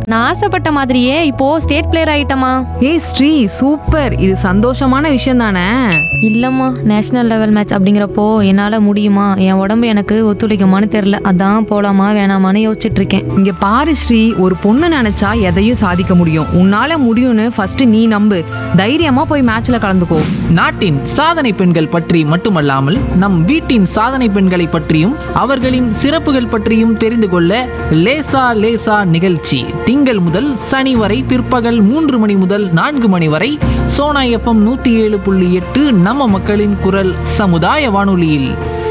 நான் ஆசைப்பட்ட மாதிரியே இப்போ ஸ்டேட் பிளேயர் ஆயிட்டமா ஏய் ஸ்ரீ சூப்பர் இது சந்தோஷமான விஷயம் தானே இல்லம்மா நேஷனல் லெவல் மேட்ச் அப்படிங்கிறப்போ என்னால முடியுமா என் உடம்பு எனக்கு ஒத்துழைக்குமான்னு தெரியல அதான் போலாமா வேணாமான்னு யோசிச்சுட்டு இருக்கேன் இங்க பாரு ஸ்ரீ ஒரு பொண்ணு நினைச்சா எதையும் சாதிக்க முடியும் உன்னால முடியும்னு ஃபர்ஸ்ட் நீ நம்பு தைரியமா போய் மேட்ச்ல கலந்துக்கோ நாட்டின் சாதனை பெண்கள் பற்றி மட்டுமல்லாமல் நம் வீட்டின் சாதனை பெண்களை பற்றியும் அவர்களின் சிறப்புகள் பற்றியும் தெரிந்து கொள்ள லேசா லேசா நிகழ்ச்சி திங்கள் முதல் சனி வரை பிற்பகல் மூன்று மணி முதல் நான்கு மணி வரை சோனா எஃப்எம் நூத்தி ஏழு புள்ளி எட்டு நம்ம மக்களின் குரல் சமுதாய வானொலியில்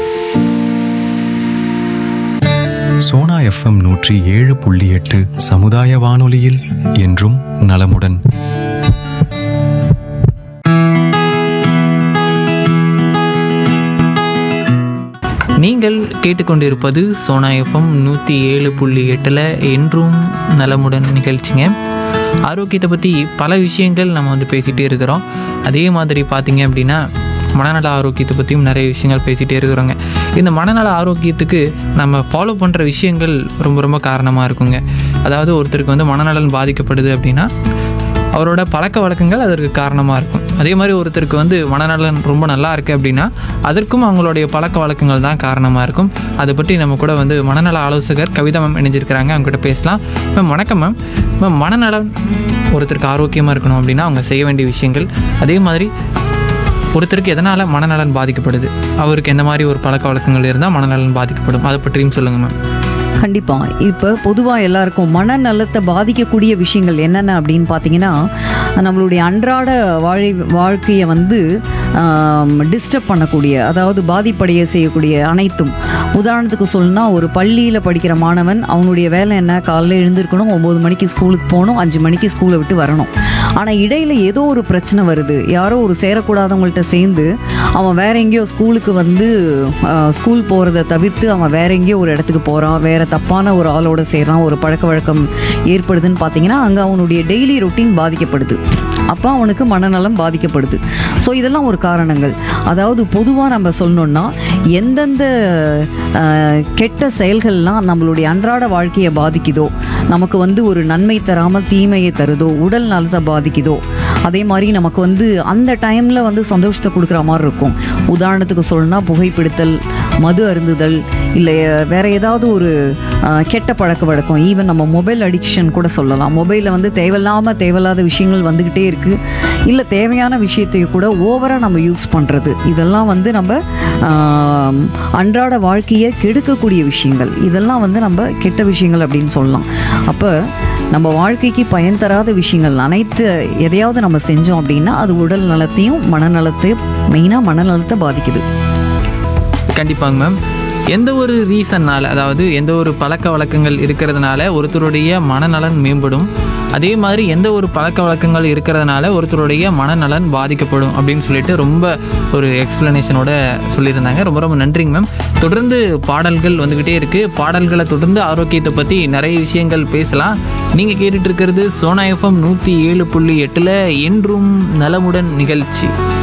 சோனா எஃப்எம் நூற்றி ஏழு புள்ளி எட்டு சமுதாய வானொலியில் என்றும் நலமுடன் நீங்கள் கேட்டுக்கொண்டிருப்பது சோனா எஃப்எம் நூற்றி ஏழு புள்ளி எட்டில் என்றும் நலமுடன் நிகழ்ச்சிங்க ஆரோக்கியத்தை பற்றி பல விஷயங்கள் நம்ம வந்து பேசிகிட்டே இருக்கிறோம் அதே மாதிரி பார்த்தீங்க அப்படின்னா மனநல ஆரோக்கியத்தை பற்றியும் நிறைய விஷயங்கள் பேசிகிட்டே இருக்கிறோங்க இந்த மனநல ஆரோக்கியத்துக்கு நம்ம ஃபாலோ பண்ணுற விஷயங்கள் ரொம்ப ரொம்ப காரணமாக இருக்குங்க அதாவது ஒருத்தருக்கு வந்து மனநலன் பாதிக்கப்படுது அப்படின்னா அவரோட பழக்க வழக்கங்கள் அதற்கு காரணமாக இருக்கும் அதே மாதிரி ஒருத்தருக்கு வந்து மனநலன் ரொம்ப நல்லா இருக்குது அப்படின்னா அதற்கும் அவங்களுடைய பழக்க வழக்கங்கள் தான் காரணமாக இருக்கும் அதை பற்றி நம்ம கூட வந்து மனநல ஆலோசகர் கவிதா மேம் இணைஞ்சிருக்கிறாங்க அவங்க கிட்ட பேசலாம் மேம் வணக்கம் மேம் மேம் மனநலம் ஒருத்தருக்கு ஆரோக்கியமாக இருக்கணும் அப்படின்னா அவங்க செய்ய வேண்டிய விஷயங்கள் அதே மாதிரி ஒருத்தருக்கு எதனால் மனநலன் பாதிக்கப்படுது அவருக்கு எந்த மாதிரி ஒரு பழக்க வழக்கங்கள் இருந்தால் மனநலன் பாதிக்கப்படும் அதை பற்றியும் சொல்லுங்கள் மேம் கண்டிப்பா இப்போ பொதுவாக எல்லாருக்கும் மனநலத்தை பாதிக்கக்கூடிய விஷயங்கள் என்னென்ன அப்படின்னு பார்த்தீங்கன்னா நம்மளுடைய அன்றாட வாழை வாழ்க்கையை வந்து டிஸ்டர்ப் பண்ணக்கூடிய அதாவது பாதிப்படைய செய்யக்கூடிய அனைத்தும் உதாரணத்துக்கு சொல்லணும்னா ஒரு பள்ளியில் படிக்கிற மாணவன் அவனுடைய வேலை என்ன காலைல எழுந்திருக்கணும் ஒம்பது மணிக்கு ஸ்கூலுக்கு போகணும் அஞ்சு மணிக்கு ஸ்கூலை விட்டு வரணும் ஆனால் இடையில ஏதோ ஒரு பிரச்சனை வருது யாரோ ஒரு சேரக்கூடாதவங்கள்ட்ட சேர்ந்து அவன் வேற எங்கேயோ ஸ்கூலுக்கு வந்து ஆஹ், ஸ்கூல் போகிறத தவிர்த்து அவன் வேற எங்கேயோ ஒரு இடத்துக்கு போகிறான் வேற தப்பான ஒரு ஆளோட சேர்றான் ஒரு பழக்க வழக்கம் ஏற்படுதுன்னு பார்த்தீங்கன்னா அங்கே அவனுடைய டெய்லி ரொட்டீன் பாதிக்கப்படுது அப்போ அவனுக்கு மனநலம் பாதிக்கப்படுது ஸோ இதெல்லாம் ஒரு காரணங்கள் அதாவது பொதுவாக நம்ம சொல்லணும்னா எந்தெந்த ஆஹ், கெட்ட செயல்கள்லாம் நம்மளுடைய அன்றாட வாழ்க்கையை பாதிக்குதோ நமக்கு வந்து ஒரு நன்மை தராமல் தீமையை தருதோ உடல் நலத்தை பாதிக்குதோ அதே மாதிரி நமக்கு வந்து அந்த டைமில் வந்து சந்தோஷத்தை கொடுக்குற மாதிரி இருக்கும் உதாரணத்துக்கு சொல்லணும்னா புகைப்பிடித்தல் மது அருந்துதல் இல்லை வேற ஏதாவது ஒரு ஆஹ், கெட்ட பழக்க வழக்கம் ஈவன் நம்ம மொபைல் அடிக்ஷன் கூட சொல்லலாம் மொபைலில் வந்து தேவையில்லாமல் தேவையில்லாத விஷயங்கள் வந்துக்கிட்டே இருக்குது இல்லை தேவையான விஷயத்தை கூட ஓவராக நம்ம யூஸ் பண்ணுறது இதெல்லாம் வந்து நம்ம ஆம், அன்றாட வாழ்க்கையை கெடுக்கக்கூடிய விஷயங்கள் இதெல்லாம் வந்து நம்ம கெட்ட விஷயங்கள் அப்படின்னு சொல்லலாம் அப்போ நம்ம வாழ்க்கைக்கு பயன் தராத விஷயங்கள் அனைத்து எதையாவது நம்ம செஞ்சோம் அப்படின்னா அது உடல் நலத்தையும் மனநலத்தையும் மெயினாக மனநலத்தை பாதிக்குது கண்டிப்பாங்க மேம் எந்த ஒரு ரீசன்னால் அதாவது எந்த ஒரு பழக்க வழக்கங்கள் இருக்கிறதுனால ஒருத்தருடைய மனநலன் மேம்படும் அதே மாதிரி எந்த ஒரு பழக்க வழக்கங்கள் இருக்கிறதுனால ஒருத்தருடைய மனநலன் பாதிக்கப்படும் அப்படின்னு சொல்லிட்டு ரொம்ப ஒரு எக்ஸ்பிளனேஷனோட சொல்லியிருந்தாங்க ரொம்ப ரொம்ப நன்றிங்க மேம் தொடர்ந்து பாடல்கள் வந்துக்கிட்டே இருக்குது பாடல்களை தொடர்ந்து ஆரோக்கியத்தை பற்றி நிறைய விஷயங்கள் பேசலாம் நீங்கள் கேட்டுட்டு இருக்கிறது சோனா எஃப்எம் நூற்றி ஏழு புள்ளி எட்டில் என்றும் நலமுடன் நிகழ்ச்சி